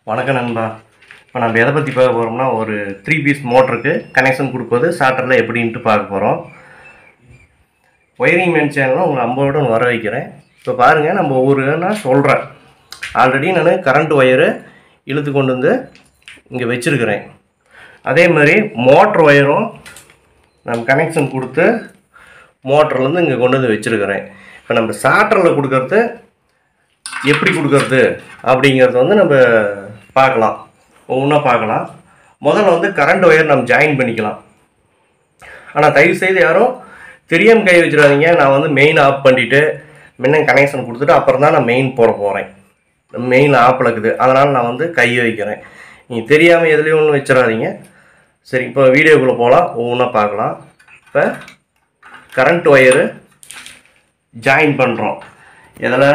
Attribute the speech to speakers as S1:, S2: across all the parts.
S1: வணக்கம் நண்பா இப்போ நம்ம எதை பற்றி பார்க்க போகிறோம்னா ஒரு த்ரீ பீஸ் மோட்டருக்கு கனெக்ஷன் கொடுப்பது ஸ்டார்டரில் எப்படின்ட்டு பார்க்க போகிறோம் ஒயரிங் மேன் சேனலில் உங்களை அம்போடு வர வைக்கிறேன் இப்போ பாருங்கள் நம்ம ஒவ்வொரு நான் சொல்கிறேன் ஆல்ரெடி நான் கரண்ட் ஒயரு இழுத்து கொண்டு வந்து இங்கே வச்சுருக்கிறேன் அதே மாதிரி மோட்ரு ஒயரும் நம்ம கனெக்ஷன் கொடுத்து மோட்டர்லேருந்து இங்கே கொண்டு வந்து வச்சுருக்கிறேன் இப்போ நம்ம ஸ்டார்டரில் கொடுக்கறது எப்படி கொடுக்கறது அப்படிங்கிறத வந்து நம்ம பார்க்கலாம் ஒவ்வொன்றா பார்க்கலாம் முதல்ல வந்து கரண்ட் ஒயர் நம்ம ஜாயின் பண்ணிக்கலாம் ஆனால் தயவு செய்து யாரும் தெரியாமல் கை வச்சிடாதீங்க நான் வந்து மெயின் ஆஃப் பண்ணிவிட்டு முன்ன கனெக்ஷன் கொடுத்துட்டு அப்புறம் தான் நான் மெயின் போட போகிறேன் மெயின் ஆப்பில் இருக்குது அதனால் நான் வந்து கை வைக்கிறேன் நீங்கள் தெரியாமல் எதுலேயும் ஒன்று வச்சிடாதீங்க சரி இப்போ வீடியோக்குள்ளே போகலாம் ஒவ்வொன்றா பார்க்கலாம் இப்போ கரண்ட் ஒயரு ஜாயின் பண்ணுறோம் எதில்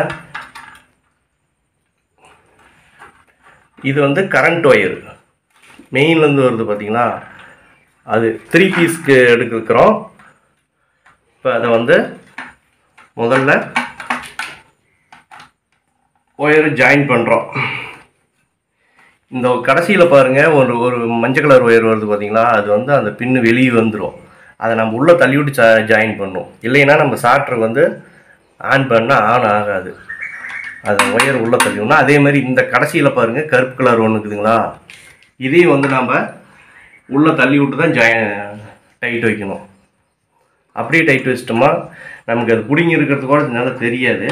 S1: இது வந்து கரண்ட் ஒயர் மெயின்லேருந்து வருது பார்த்தீங்களா அது த்ரீ பீஸ்க்கு எடுக்கிறோம் இப்போ அதை வந்து முதல்ல ஒயர் ஜாயின் பண்ணுறோம் இந்த கடைசியில் பாருங்கள் ஒரு ஒரு மஞ்சள் கலர் ஒயர் வருது பார்த்தீங்களா அது வந்து அந்த பின்னு வெளியே வந்துடும் அதை நம்ம உள்ளே தள்ளி விட்டு ஜா ஜாயின் பண்ணும் இல்லைன்னா நம்ம சாட்ரு வந்து ஆன் பண்ணால் ஆன் ஆகாது அது ஒயர் உள்ளே தள்ளிவிடணும் அதே மாதிரி இந்த கடைசியில் பாருங்கள் கருப்பு கலர் ஒன்று இருக்குதுங்களா இதையும் வந்து நம்ம உள்ளே தள்ளி விட்டு தான் ஜாயின் டைட் வைக்கணும் அப்படியே டைட் வச்சிட்டோமா நமக்கு அது பிடிங்கி இருக்கிறது கூட நல்லா தெரியாது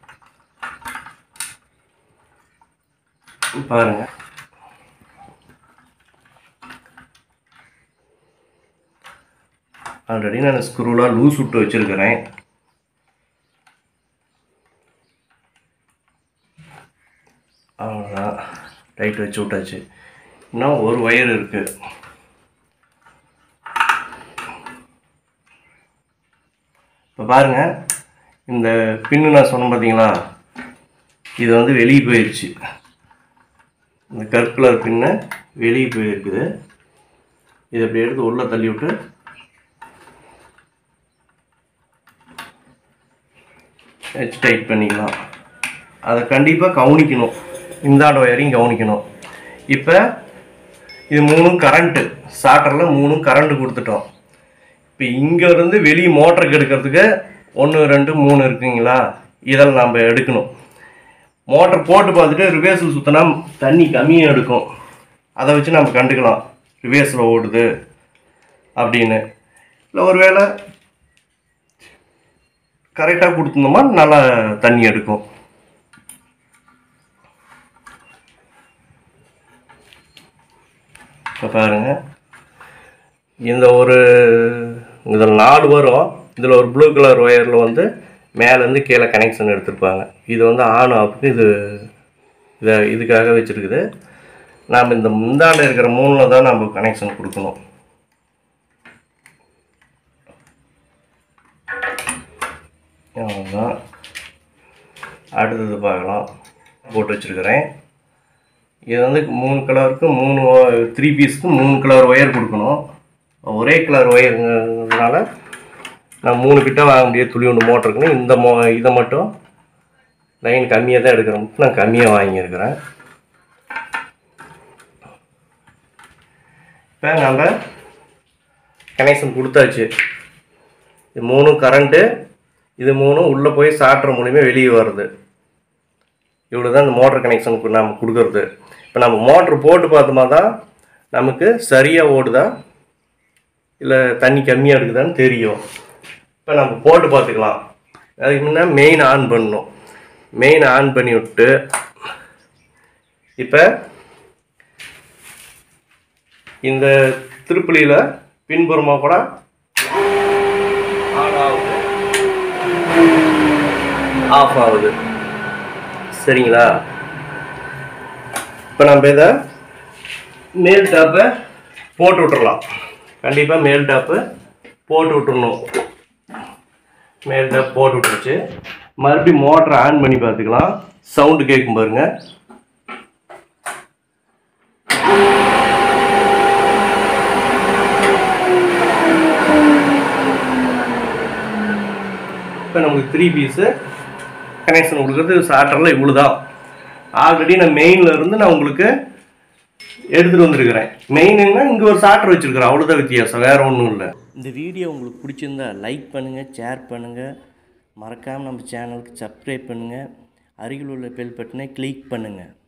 S1: பாருங்க ஆல்ரெடி நான் ஸ்க்ரூலாம் லூஸ் விட்டு வச்சுருக்கிறேன் அவ்வளோதான் டைட் வச்சு விட்டாச்சு இன்னும் ஒரு ஒயர் இருக்குது இப்போ பாருங்கள் இந்த பின்னு நான் சொன்னேன் பார்த்தீங்களா இது வந்து வெளியே போயிடுச்சு இந்த கருப்பு கலர் பின்னு வெளியே போயிருக்குது இதை இப்படி எடுத்து உள்ளே தள்ளி விட்டு வச்சு டைட் பண்ணிக்கலாம் அதை கண்டிப்பாக கவனிக்கணும் இந்தாண்ட ஒயரையும் கவனிக்கணும் இப்போ இது மூணும் கரண்ட்டு ஸ்டார்டரில் மூணும் கரண்ட்டு கொடுத்துட்டோம் இப்போ இங்கேருந்து வெளியே மோட்டருக்கு எடுக்கிறதுக்கு ஒன்று ரெண்டு மூணு இருக்குங்களா இதெல்லாம் நம்ம எடுக்கணும் மோட்டர் போட்டு பார்த்துட்டு ரிவேர்ஸில் சுற்றினா தண்ணி கம்மியாக எடுக்கும் அதை வச்சு நம்ம கண்டுக்கலாம் ரிவேர்ஸில் ஓடுது அப்படின்னு இல்லை ஒருவேளை கரெக்டாக கொடுத்துருந்தோமா நல்லா தண்ணி எடுக்கும் இப்போ பாருங்க இந்த ஒரு இதில் நாலு வரும் இதில் ஒரு ப்ளூ கலர் ஒயரில் வந்து மேலேருந்து கீழே கனெக்ஷன் எடுத்திருப்பாங்க இது வந்து ஆன் ஆஃப்க்கு இது இதை இதுக்காக வச்சுருக்குது நாம் இந்த முந்தாண்ட இருக்கிற மூணில் தான் நம்ம கனெக்ஷன் கொடுக்கணும் அவ்வளோதான் அடுத்தது பார்க்கலாம் போட்டு வச்சுருக்கிறேன் இது வந்து மூணு கலருக்கு மூணு த்ரீ பீஸ்க்கு மூணு கலர் ஒயர் கொடுக்கணும் ஒரே கலர் ஒயருங்கிறதுனால நான் மூணு கிட்ட வாங்க முடியாது துளி ஒன்று மோட்டருக்குன்னு இந்த மோ இதை மட்டும் லைன் கம்மியாக தான் எடுக்கிறேன் நான் கம்மியாக வாங்கியிருக்கிறேன் இப்போ நம்ம கனெக்ஷன் கொடுத்தாச்சு இது மூணும் கரண்ட்டு இது மூணும் உள்ளே போய் சாட்டுற மூலியமே வெளியே வருது இவ்வளோ தான் இந்த மோட்டர் கனெக்ஷனுக்கு நம்ம கொடுக்கறது இப்போ நம்ம மோட்ரு போட்டு பார்த்தோமா தான் நமக்கு சரியாக ஓடுதா இல்லை தண்ணி கம்மியாக இருக்குதான்னு தெரியும் இப்போ நம்ம போட்டு பார்த்துக்கலாம் அதுக்கு முன்னே மெயின் ஆன் பண்ணணும் மெயின் ஆன் பண்ணி விட்டு இப்போ இந்த திருப்பலியில் பின்புறமாக கூட ஆன் ஆகுது ஆஃப் ஆகுது சரிங்களா இப்போ நம்ம இதை மேல் டாப்பை போட்டு விட்டுறலாம் கண்டிப்பாக மேல் டாப்பு போட்டு விட்டுறணும் மேல் டாப் போட்டு விட்டுருச்சு மறுபடியும் மோட்டரை ஆன் பண்ணி பார்த்துக்கலாம் சவுண்டு கேட்கும் பாருங்க இப்போ நமக்கு த்ரீ பீஸு கனெக்ஷன் கொடுக்குறது ஸ்டார்டரில் இவ்வளோ தான் ஆல்ரெடி நான் மெயினில் இருந்து நான் உங்களுக்கு எடுத்துகிட்டு வந்திருக்கிறேன் மெயினுன்னா இங்கே ஒரு சாட்டர் வச்சுருக்கிறேன் அவ்வளோதான் வித்தியாசம் வேறு ஒன்றும் இல்லை இந்த வீடியோ உங்களுக்கு பிடிச்சிருந்தா லைக் பண்ணுங்கள் ஷேர் பண்ணுங்கள் மறக்காமல் நம்ம சேனலுக்கு சப்ஸ்கிரைப் பண்ணுங்கள் அருகில் உள்ள பெல் பட்டனை கிளிக் பண்ணுங்கள்